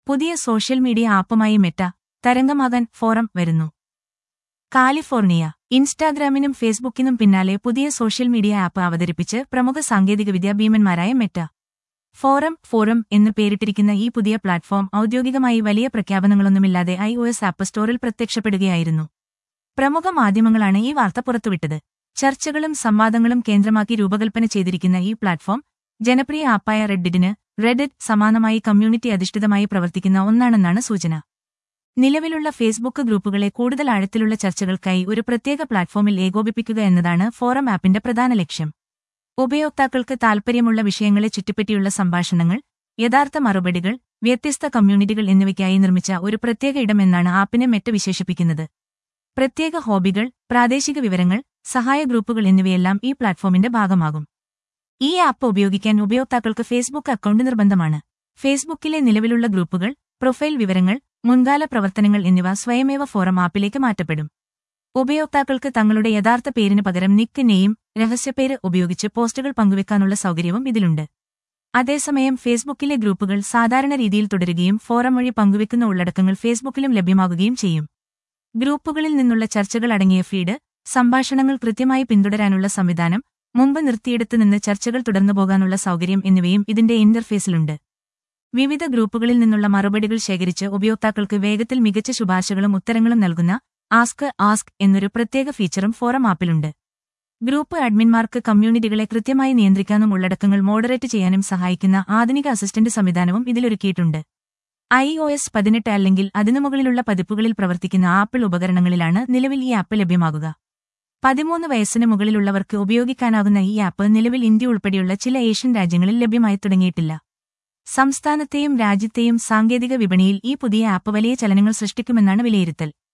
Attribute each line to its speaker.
Speaker 1: പുതിയ social media ആപ്പുമായി Meta തരംഗമാകാൻ ഫോറം വരുന്നു കാലിഫോർണിയ ഇൻസ്റ്റാഗ്രാമിനും ഫേസ്ബുക്കിനും പിന്നാലെ പുതിയ സോഷ്യൽ മീഡിയ ആപ്പ് അവതരിപ്പിച്ച് പ്രമുഖ സാങ്കേതികവിദ്യാ ഭീമന്മാരായ മെറ്റ ഫോറം ഫോറം എന്ന് പേരിട്ടിരിക്കുന്ന ഈ പുതിയ പ്ലാറ്റ്ഫോം ഔദ്യോഗികമായി വലിയ പ്രഖ്യാപനങ്ങളൊന്നുമില്ലാതെ ഐ ഒ എസ് ആപ്പ് സ്റ്റോറിൽ പ്രത്യക്ഷപ്പെടുകയായിരുന്നു പ്രമുഖ മാധ്യമങ്ങളാണ് ഈ വാർത്ത പുറത്തുവിട്ടത് ചർച്ചകളും സംവാദങ്ങളും കേന്ദ്രമാക്കി രൂപകൽപ്പന ചെയ്തിരിക്കുന്ന ഈ പ്ലാറ്റ്ഫോം ജനപ്രിയ ആപ്പായ റെഡിറ്റിന് റെഡിറ്റ് സമാനമായി കമ്മ്യൂണിറ്റി അധിഷ്ഠിതമായി പ്രവർത്തിക്കുന്ന ഒന്നാണെന്നാണ് സൂചന നിലവിലുള്ള ഫേസ്ബുക്ക് ഗ്രൂപ്പുകളെ കൂടുതൽ ആഴത്തിലുള്ള ചർച്ചകൾക്കായി ഒരു പ്രത്യേക പ്ലാറ്റ്ഫോമിൽ ഏകോപിപ്പിക്കുക എന്നതാണ് ഫോറം ആപ്പിന്റെ പ്രധാന ലക്ഷ്യം ഉപയോക്താക്കൾക്ക് താൽപ്പര്യമുള്ള വിഷയങ്ങളെ ചുറ്റിപ്പറ്റിയുള്ള സംഭാഷണങ്ങൾ യഥാർത്ഥ മറുപടികൾ വ്യത്യസ്ത കമ്മ്യൂണിറ്റികൾ എന്നിവയ്ക്കായി നിർമ്മിച്ച ഒരു പ്രത്യേക ഇടം എന്നാണ് ആപ്പിനെ മെറ്റ വിശേഷിപ്പിക്കുന്നത് പ്രത്യേക ഹോബികൾ പ്രാദേശിക വിവരങ്ങൾ സഹായ ഗ്രൂപ്പുകൾ എന്നിവയെല്ലാം ഈ പ്ലാറ്റ്ഫോമിന്റെ ഭാഗമാകും ഈ ആപ്പ് ഉപയോഗിക്കാൻ ഉപയോക്താക്കൾക്ക് ഫേസ്ബുക്ക് അക്കൗണ്ട് നിർബന്ധമാണ് ഫേസ്ബുക്കിലെ നിലവിലുള്ള ഗ്രൂപ്പുകൾ പ്രൊഫൈൽ വിവരങ്ങൾ മുൻകാല പ്രവർത്തനങ്ങൾ എന്നിവ സ്വയമേവ ഫോറം ആപ്പിലേക്ക് മാറ്റപ്പെടും ഉപയോക്താക്കൾക്ക് തങ്ങളുടെ യഥാർത്ഥ പേരിന് പകരം നിക്ക് നെയിം രഹസ്യപ്പേര് ഉപയോഗിച്ച് പോസ്റ്റുകൾ പങ്കുവെക്കാനുള്ള സൗകര്യവും ഇതിലുണ്ട് അതേസമയം ഫേസ്ബുക്കിലെ ഗ്രൂപ്പുകൾ സാധാരണ രീതിയിൽ തുടരുകയും ഫോറം വഴി പങ്കുവെക്കുന്ന ഉള്ളടക്കങ്ങൾ ഫേസ്ബുക്കിലും ലഭ്യമാകുകയും ചെയ്യും ഗ്രൂപ്പുകളിൽ നിന്നുള്ള ചർച്ചകൾ അടങ്ങിയ ഫീഡ് സംഭാഷണങ്ങൾ കൃത്യമായി പിന്തുടരാനുള്ള സംവിധാനം മുമ്പ് നിർത്തിയെടുത്തു നിന്ന് ചർച്ചകൾ തുടർന്നു പോകാനുള്ള സൗകര്യം എന്നിവയും ഇതിന്റെ ഇന്റർഫേസിലുണ്ട് വിവിധ ഗ്രൂപ്പുകളിൽ നിന്നുള്ള മറുപടികൾ ശേഖരിച്ച് ഉപയോക്താക്കൾക്ക് വേഗത്തിൽ മികച്ച ശുപാർശകളും ഉത്തരങ്ങളും നൽകുന്ന ആസ്ക് ആസ്ക് എന്നൊരു പ്രത്യേക ഫീച്ചറും ഫോറം ആപ്പിലുണ്ട് ഗ്രൂപ്പ് അഡ്മിന്മാർക്ക് കമ്മ്യൂണിറ്റികളെ കൃത്യമായി നിയന്ത്രിക്കാനും ഉള്ളടക്കങ്ങൾ മോഡറേറ്റ് ചെയ്യാനും സഹായിക്കുന്ന ആധുനിക അസിസ്റ്റന്റ് സംവിധാനവും ഇതിലൊരുക്കിയിട്ടുണ്ട് ഐ ഒ എസ് പതിനെട്ട് അല്ലെങ്കിൽ അതിനു മുകളിലുള്ള പതിപ്പുകളിൽ പ്രവർത്തിക്കുന്ന ആപ്പിൾ ഉപകരണങ്ങളിലാണ് നിലവിൽ ഈ ആപ്പ് ലഭ്യമാകുക പതിമൂന്ന് വയസ്സിന് മുകളിലുള്ളവർക്ക് ഉപയോഗിക്കാനാകുന്ന ഈ ആപ്പ് നിലവിൽ ഇന്ത്യ ഉൾപ്പെടെയുള്ള ചില ഏഷ്യൻ രാജ്യങ്ങളിൽ ലഭ്യമായി തുടങ്ങിയിട്ടില്ല സംസ്ഥാനത്തെയും രാജ്യത്തെയും സാങ്കേതിക വിപണിയിൽ ഈ പുതിയ ആപ്പ് വലിയ ചലനങ്ങൾ സൃഷ്ടിക്കുമെന്നാണ് വിലയിരുത്തൽ